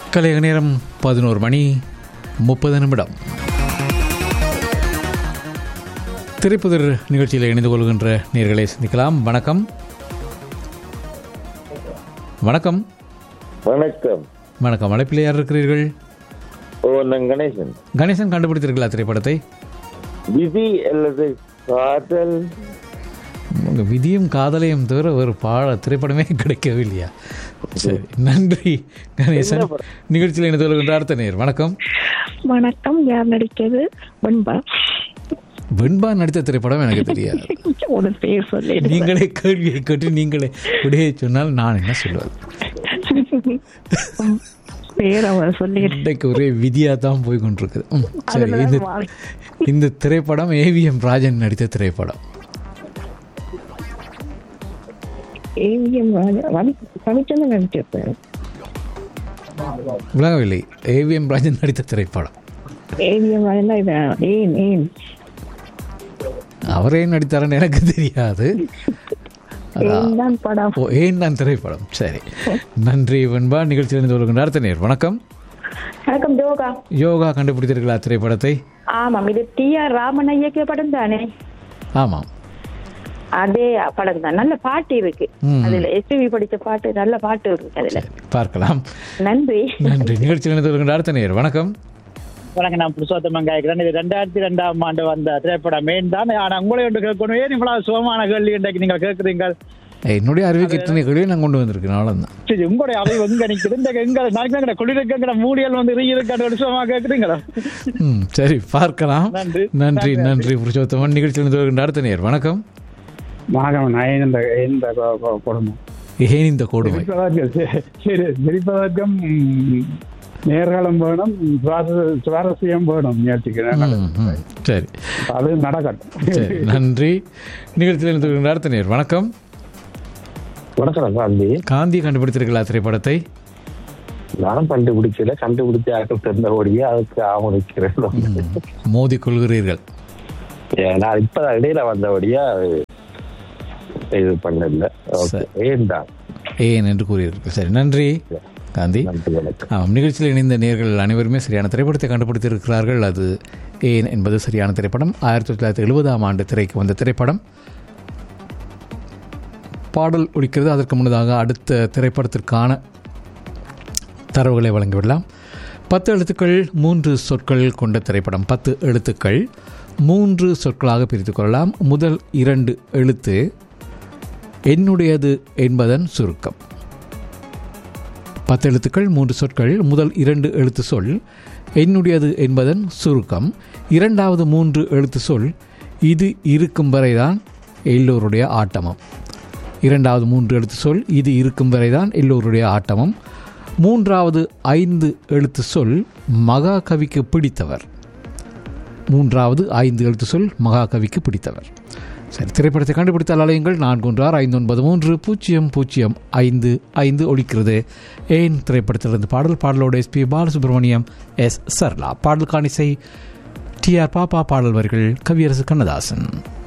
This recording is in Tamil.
கலைய நேரம் பதினோரு மணி முப்பது நிமிடம் திரைப்புதிர் நிகழ்ச்சியில் இணைந்து கொள்கின்ற நேர்களை சந்திக்கலாம் வணக்கம் வணக்கம் வணக்கம் வணக்கம் அழைப்பில் யார் இருக்கிறீர்கள் ஓ நான் கணேசன் கணேசன் கண்டுபிடித்தீர்களா திரைப்படத்தை விதி அல்லது காதல் உங்கள் விதியும் காதலையும் தவிர ஒரு பாட திரைப்படமே கிடைக்கவில்லையா சரி நன்றி கணேசன் நிகழ்ச்சியில் இணைந்து கொள்கின்ற அடுத்த நேர் வணக்கம் வணக்கம் யார் நடிக்கிறது வெண்பா வெண்பா நடித்த திரைப்படம் எனக்கு தெரியாது ஒரு பேர் சொல்லி நீங்களே கேள்வியை கேட்டு நீங்களே விடையை சொன்னால் நான் என்ன சொல்வது பேர் அவர் சொல்லி இன்றைக்கு ஒரே விதியா தான் போய் கொண்டிருக்குது ம், சரி அதுலதான் இந்த மாறி. இந்த திரைப்படம் ஏவிஎம் ராஜன் நடித்த திரைப்படம் ஏவிஎம் ரவிச்சந்திரன் நடிச்சிருப்பாரு விளங்கவில்லை ஏவிஎம் ராஜன் நடித்த திரைப்படம் ஏவிஎம் ராஜன் இது ஏன் ஏன் அவரே நடித்தாரன்னு எனக்கு தெரியாது ஏன் தான் படம் ஓ ஏன் தான் திரைப்படம் சரி நன்றி வெண்பா நிகழ்ச்சியில் இருந்து கொள்கின்ற அடுத்த நேர் வணக்கம் வணக்கம் ஜோகா யோகா கண்டுபிடித்தீர்களா திரைப்படத்தை ஆமாம் இது டி ஆர் ராமன் இயக்கிய படம் தானே ஆமாம் அதே படம் தான் நல்ல பாட்டு இருக்கு ம். அதுல எஸ்பிபி படிச்ச பாட்டு நல்ல பாட்டு இருக்கு அதுல சரி பார்க்கலாம் நன்றி நன்றி நிகழ்ச்சியில் இருந்து கொள்கின்ற அடுத்த நேர் வணக்கம் வணக்கம் நான் புருஷோத்தமன் காய்க்கிறேன் இது ரெண்டாயிரத்தி ரெண்டாம் ஆண்டு வந்த திரைப்படம் மெயின் தான் ஆனா உங்களை ஒன்று கேட்கணும் ஏன் இவ்வளவு சுகமான கேள்வி இன்றைக்கு நீங்கள் கேட்குறீங்க என்னுடைய அறிவுக்கு எத்தனை கேள்வியை நான் கொண்டு வந்திருக்கேன் அவ்வளோதான் சரி உங்களுடைய அறிவு எங்க நிக்குது இந்த எங்க நாளைக்கு குளிர்க்கிற மூடியல் வந்து ரீ இருக்கான்னு சுகமா கேட்குறீங்களா ம் சரி பார்க்கலாம் நன்றி. நன்றி நன்றி புருஷோத்தமன் நிகழ்ச்சியில் இருந்து வருகின்ற அடுத்த நேர் வணக்கம் மாகவன் இந்த இந்த கொ- கொ- கொடுமை ஏன் இந்த கொடுமை சிரிப்பதற்கு சரி சிரிப்பதற்கும் ம், நேர்காலம் வேணும் சுவார- சுவாரஸ்யம் வேணும் முயற்சிக்கு ம், ம். சரி அது நடக்கட்டும் சரி நன்றி நிகழ்ச்சியில் இருந்து வருகின்ற அடுத்த நேர் வணக்கம் வணக்கம் காந்தி காந்தி கண்டுபிடித்திருக்கலாம் திரைப்படத்தை நான் கண்டுபிடிச்சல கண்டுபிடிச்ச ஆக்கள் தெரிந்தபடியே அதுக்கு ஆமதிக்கிறேன் ம், மோதிக் கொள்கிறீர்கள் நான் இப்பதான் இடையில வந்தபடியா இது பண்ணல சரி. ஏன் தான் ஏன் என்று கூறியிருக்கள் சரி நன்றி காந்தி நன்றி வணக்கம் ஆமாம் நிகழ்ச்சியில் இணைந்த நேர்கள் அனைவருமே சரியான திரைப்படத்தை கண்டுபிடித்திருக்கிறார்கள் அது ஏன் என்பது சரியான திரைப்படம் ஆயிரத்தி தொள்ளாயிரத்தி எழுபதாம் ஆண்டு திரைக்கு வந்த திரைப்படம் பாடல் ஒலிக்கிறது அதற்கு முன்னதாக அடுத்த திரைப்படத்திற்கான தரவுகளை வழங்கிவிடலாம் பத்து எழுத்துக்கள் மூன்று சொற்கள் கொண்ட திரைப்படம் பத்து எழுத்துக்கள் மூன்று சொற்களாக பிரித்துக் கொள்ளலாம் முதல் இரண்டு எழுத்து என்னுடையது என்பதன் சுருக்கம் பத்து எழுத்துக்கள் மூன்று சொற்கள் முதல் இரண்டு எழுத்து சொல் என்னுடையது என்பதன் சுருக்கம் இரண்டாவது மூன்று எழுத்து சொல் இது இருக்கும் வரைதான் எல்லோருடைய ஆட்டமும் இரண்டாவது மூன்று எழுத்து சொல் இது இருக்கும் வரைதான் எல்லோருடைய ஆட்டமும் மூன்றாவது ஐந்து எழுத்து சொல் மகாகவிக்கு பிடித்தவர் மூன்றாவது ஐந்து எழுத்து சொல் மகாகவிக்கு பிடித்தவர் சரி திரைப்படத்தை கண்டுபிடித்தால் அலையுங்கள் நான்கு ஒன்று ஆறு ஐந்து ஒன்பது மூன்று பூஜ்ஜியம் பூஜ்ஜியம் ஐந்து ஐந்து ஒலிக்கிறது ஏன் திரைப்படத்திலிருந்து பாடல் பாடலோடு எஸ்பி பாலசுப்ரமணியம் எஸ் சர்லா பாடலுக்கான இசை டி ஆர் பாப்பா பாடல் வரிகள் கவியரசு கண்ணதாசன்